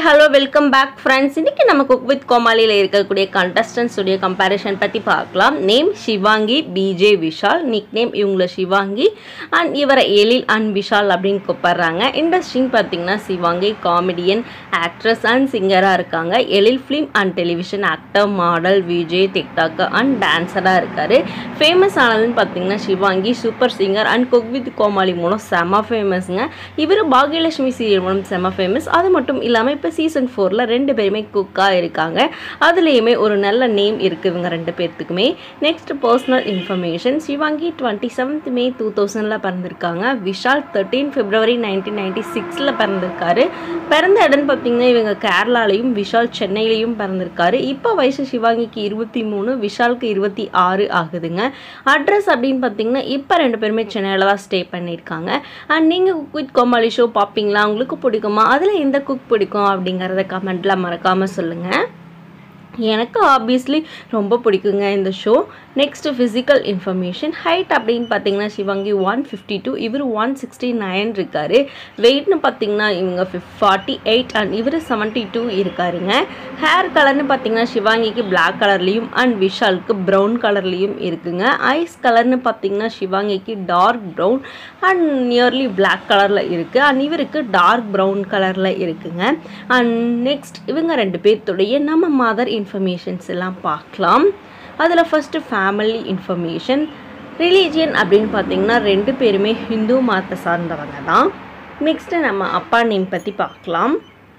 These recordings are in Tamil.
ஹலோ வெல்கம் பேக் ஃப்ரெண்ட்ஸ் இன்னைக்கு நம்ம குக் வித் கோமாளியில் இருக்கக்கூடிய contestants உடைய கம்பேரிஷன் பற்றி பார்க்கலாம் நேம் சிவாங்கி பிஜே விஷால் நிக் நேம் இவங்கள சிவாங்கி அண்ட் இவரை எழில் அண்ட் விஷால் அப்படின்னு கூப்பிடுறாங்க இண்டஸ்ட்ரின்னு பார்த்தீங்கன்னா சிவாங்கி காமெடியன் ஆக்ட்ரஸ் அண்ட் சிங்கராக இருக்காங்க Ezhil film and television actor model VJ TikTok and டான்ஸராக இருக்கார் ஃபேமஸ் ஆனதுன்னு பார்த்தீங்கன்னா Shivangi super singer and cook with Komali மூலம் செம ஃபேமஸ்ங்க இவர் பாக்யலட்சுமி சீரியல் மூலம் செம ஃபேமஸ் அது மட்டும் இல்லாமல் இப்போ சீசன் ஃபோரில் ரெண்டு பேருமே குக்காக இருக்காங்க அதுலேயுமே ஒரு நல்ல நேம் இருக்குது இவங்க ரெண்டு பேர்த்துக்குமே next personal information Shivangi twenty seventh May two தௌசண்டில் பிறந்திருக்காங்க Vishal thirteen February nineteen ninety சிக்ஸில் பிறந்திருக்காரு பிறந்த இடம்னு பார்த்தீங்கன்னா இவங்க கேரளாலையும் விஷால் சென்னையிலையும் பிறந்திருக்காரு இப்போ வயசு சிவாங்கிக்கு இருபத்தி மூணு விஷாலுக்கு இருபத்தி ஆறு ஆகுதுங்க அட்ரஸ் அப்படின்னு பார்த்தீங்கன்னா இப்போ ரெண்டு பேருமே சென்னையில் தான் ஸ்டே பண்ணியிருக்காங்க அண்ட் நீங்கள் குக் வித் கோமாளி ஷோ பார்ப்பீங்களா உங்களுக்கு பிடிக்குமா அதில் எந்த குக் பிடிக்கும் அப்படிங்கிறத கமெண்ட்டில் மறக்காமல் சொல்லுங்கள் எனக்கு ஆப்வியஸ்லி ரொம்ப பிடிக்குங்க இந்த show next physical information height அப்படின்னு பார்த்தீங்கன்னா சிவாங்கி ஒன் ஃபிஃப்டி டூ இவர் ஒன் சிக்ஸ்டி நைன் இருக்கார் வெயிட்னு பார்த்தீங்கன்னா இவங்க ஃபார்ட்டி எயிட் அண்ட் இவர் செவன்ட்டி டூ இருக்காருங்க ஹேர் கலர்னு பார்த்தீங்கன்னா சிவாங்கிக்கு பிளாக் கலர்லேயும் அண்ட் விஷாலுக்கு ப்ரௌன் கலர்லேயும் இருக்குங்க ஐஸ் கலர்னு பார்த்தீங்கன்னா சிவாங்கிக்கு dark brown and nearly black கலரில் இருக்குது அண்ட் இவருக்கு டார்க் ப்ரௌன் கலரில் இருக்குங்க அண்ட் நெக்ஸ்ட் இவங்க ரெண்டு பேர்த்துடைய நம்ம மதர் இன்ஃபர்மேஷன்ஸ் எல்லாம் பார்க்கலாம் அதில் ஃபஸ்ட்டு ஃபேமிலி இன்ஃபர்மேஷன் ரிலீஜியன் அப்படின்னு பார்த்தீங்கன்னா ரெண்டு பேருமே ஹிந்து மதத்தை சார்ந்தவங்க தான் நெக்ஸ்ட்டு நம்ம அப்பா நேம் பற்றி பார்க்கலாம்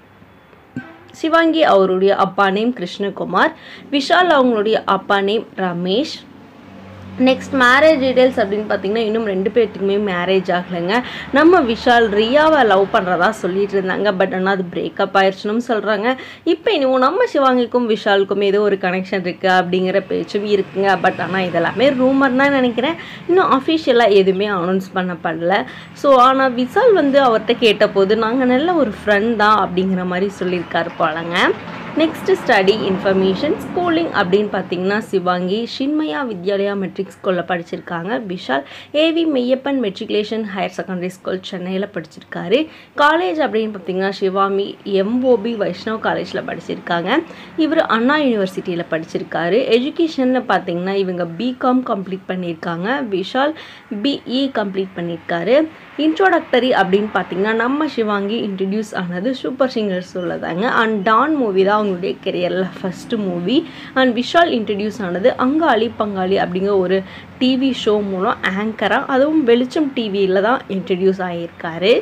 சிவாங்கி அவருடைய அப்பா நேம் கிருஷ்ணகுமார் விஷால் அவங்களுடைய அப்பா name Ramesh next marriage details அப்படின்னு பார்த்தீங்கன்னா இன்னும் ரெண்டு பேர்த்துக்குமே மேரேஜ் ஆகலைங்க நம்ம விஷால் ரியாவை லவ் பண்ணுறதா சொல்லிட்டு இருந்தாங்க பட் ஆனால் அது பிரேக்கப் ஆயிடுச்சுன்னு சொல்கிறாங்க இப்போ இன்னும் நம்ம சிவாங்கிக்கும் விஷாலுக்கும் ஏதோ ஒரு கனெக்ஷன் இருக்குது அப்படிங்கிற பேச்சும் இருக்குங்க பட் ஆனால் இதெல்லாமே ரூமர் தான் நினைக்கிறேன் இன்னும் அஃபிஷியலாக எதுவுமே அனௌன்ஸ் பண்ணப்படல ஸோ ஆனால் விஷால் வந்து அவர்கிட்ட கேட்டபோது நாங்கள் நல்ல ஒரு ஃப்ரெண்ட் தான் அப்படிங்கிற மாதிரி சொல்லியிருக்காரு போலங்க நெக்ஸ்ட் ஸ்டடி இன்ஃபர்மேஷன் ஸ்கூலிங் அப்படின்னு பார்த்தீங்கன்னா சிவாங்கி ஷின்மயா வித்யாலயா மெட்ரிக் ஸ்கூலில் படிச்சிருக்காங்க Vishal AV Meyyappan matriculation higher secondary school சென்னையில் படிச்சிருக்காரு காலேஜ் அப்படின்னு பார்த்தீங்கன்னா சிவாமி எம்ஓபி வைஷ்ணவ் காலேஜில் படிச்சிருக்காங்க இவர் அண்ணா யூனிவர்சிட்டியில் படிச்சிருக்காரு எஜுகேஷனில் பார்த்தீங்கன்னா இவங்க பிகாம் கம்ப்ளீட் பண்ணியிருக்காங்க விஷால் பிஇ கம்ப்ளீட் பண்ணியிருக்காரு இன்ட்ரோடக்டரி அப்படின்னு பார்த்தீங்கன்னா நம்ம சிவாங்கி இன்ட்ரடியூஸ் ஆனது சூப்பர் சிங்கர்ஸ் உள்ளதாங்க அண்ட் டான் மூவி தான் அவங்களுடைய கெரியரில் first movie and Vishal introduce ஆனது அங்காளி பங்காளி அப்படிங்கிற ஒரு டிவி ஷோ மூலம் ஆங்கராக அதுவும் வெளிச்சம் டிவியில் தான் இன்ட்ரடியூஸ் ஆகியிருக்காரு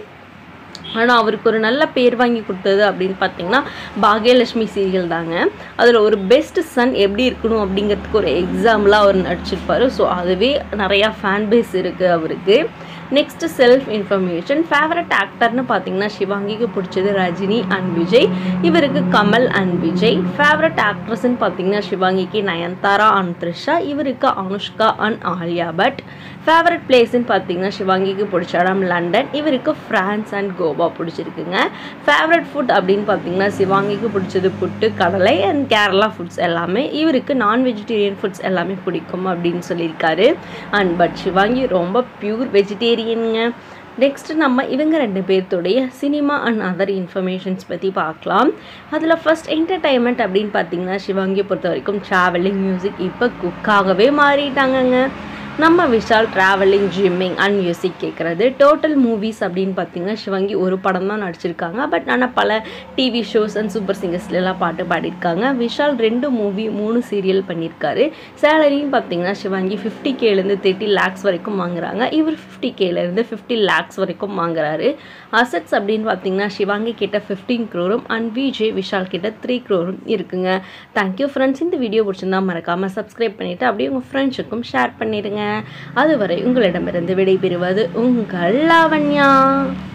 ஆனால் அவருக்கு ஒரு நல்ல பேர் வாங்கி கொடுத்தது அப்படின்னு பார்த்தீங்கன்னா பாக்யலட்சுமி சீரியல் தாங்க அதில் ஒரு பெஸ்ட் சன் எப்படி இருக்கணும் அப்படிங்கிறதுக்கு ஒரு எக்ஸாம்பிளாக அவர் நடிச்சிருப்பார் ஸோ அதுவே நிறையா ஃபேன் பேஸ் இருக்குது அவருக்கு நெக்ஸ்ட் செல்ஃப் இன்ஃபர்மேஷன் ஃபேவரட் ஆக்டர்னு பார்த்தீங்கன்னா சிவாங்கிக்கு பிடிச்சது ரஜினி அண்ட் விஜய் இவருக்கு கமல் அண்ட் விஜய் ஃபேவரட் ஆக்ட்ரஸ்ன்னு பார்த்தீங்கன்னா சிவாங்கிக்கு நயன்தாரா அண்ட் த்ரிஷா இவருக்கு Anushka and Alia but favourite பிளேஸ்ன்னு பார்த்தீங்கன்னா சிவாங்கிக்கு பிடிச்ச இடம் லண்டன் இவருக்கு ஃப்ரான்ஸ் அண்ட் கோவா பிடிச்சிருக்குங்க ஃபேவரட் ஃபுட் அப்படின்னு பார்த்தீங்கன்னா சிவாங்கிக்கு பிடிச்சது புட்டு கடலை அண்ட் கேரளா ஃபுட்ஸ் எல்லாமே இவருக்கு நான் வெஜிடேரியன் ஃபுட்ஸ் எல்லாமே பிடிக்கும் அப்படின்னு சொல்லியிருக்காரு அண்ட் பட் சிவாங்கி ரொம்ப பியூர் வெஜிடேரியனுங்க நெக்ஸ்ட் நம்ம இவங்க ரெண்டு பேர்த்துடைய சினிமா அண்ட் அதர் இன்ஃபர்மேஷன்ஸ் பற்றி பார்க்கலாம் அதில் ஃபஸ்ட் என்டர்டைன்மெண்ட் அப்படின்னு பார்த்தீங்கன்னா சிவாங்கியை பொறுத்த வரைக்கும் ட்ராவலிங் மியூசிக் இப்போ குக்காகவே மாறிட்டாங்கங்க நம்ம Vishal travelling gymming and music கேட்குறது டோட்டல் மூவிஸ் அப்படின்னு பார்த்தீங்கன்னா சிவங்கி ஒரு படம் தான் நடிச்சிருக்காங்க பட் ஆனால் பல டிவி ஷோஸ் அண்ட் சூப்பர் சிங்கர்ஸ்லாம் பாட்டு பாடியிருக்காங்க விஷால் ரெண்டு மூவி மூணு சீரியல் பண்ணியிருக்காரு சேலரியும் பார்த்தீங்கன்னா சிவாங்கி ஃபிஃப்டி கேலேருந்து தேர்ட்டி லேக்ஸ் வரைக்கும் வாங்குறாங்க இவர் ஃபிஃப்டி கேலேருந்து ஃபிஃப்டி லேக்ஸ் வரைக்கும் வாங்குறாரு அசட்ஸ் அப்படின்னு பார்த்தீங்கன்னா சிவாங்கி கிட்ட ஃபிஃப்டீன் க்ரோரும் அண்ட் விஜய் விஷால் கிட்ட த்ரீ க்ரோரும் இருக்குங்க தேங்க்யூ ஃப்ரெண்ட்ஸ் இந்த வீடியோ பிடிச்சிருந்தா மறக்காமல் சப்ஸ்கிரைப் பண்ணிவிட்டு அப்படியே உங்கள் ஃப்ரெண்ட்ஸுக்கும் ஷேர் பண்ணிடுங்க அதுவரை உங்களிடமிருந்து விடைபெறுவது உங்கள் லாவண்யா